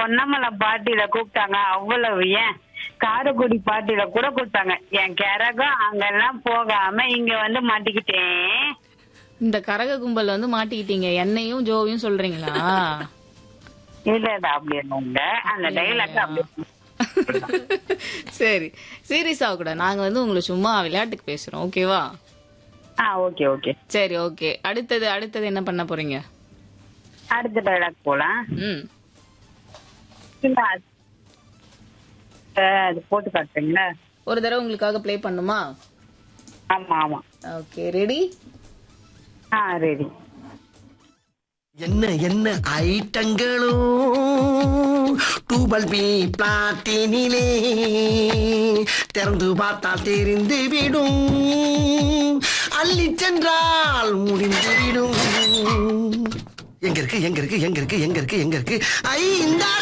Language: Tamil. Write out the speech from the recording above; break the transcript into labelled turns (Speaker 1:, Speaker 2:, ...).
Speaker 1: பொன்னமலை பாட்டியில கூப்பிட்டாங்க அவ்வளவு ஏன் காரைக்குடி பாட்டியில கூட கூப்பிட்டாங்க என் கரகம் அங்கெல்லாம் போகாம இங்க வந்து மாட்டிக்கிட்டேன்
Speaker 2: இந்த கரக கும்பல் வந்து மாட்டிக்கிட்டீங்க என்னையும் ஜோவையும் சொல்றீங்களா
Speaker 1: இல்ல இல்ல அப்படி ஒண்ணும் இல்ல அந்த டைலாக் அப்படி
Speaker 2: சரி சீரியஸ் ஆக நாங்க வந்து உங்களை சும்மா விளையாட்டுக்கு பேசுறோம் ஓகேவா
Speaker 1: ஆ ஓகே ஓகே
Speaker 2: சரி ஓகே அடுத்தது அடுத்தது என்ன பண்ண போறீங்க
Speaker 1: அடுத்த டைலாக் போலாம்
Speaker 2: ம்
Speaker 1: இல்ல அது- அஹ், அது போட்டு காட்டுறீங்களா
Speaker 2: ஒரு தடவை உங்களுக்காக ப்ளே பண்ணுமா
Speaker 1: ஆமா ஆமா
Speaker 2: ஓகே ரெடி
Speaker 1: ஆ ரெடி
Speaker 3: என்ன என்ன ஐட்டங்களோ டூபல் பி பிளாட்டினிலே திறந்து பார்த்தால் தெரிந்து விடும் அள்ளி சென்றால் முடிந்து விடும் எங்க இருக்கு எங்க இருக்கு எங்க இருக்கு எங்க இருக்கு எங்க இருக்கு ஐ இந்த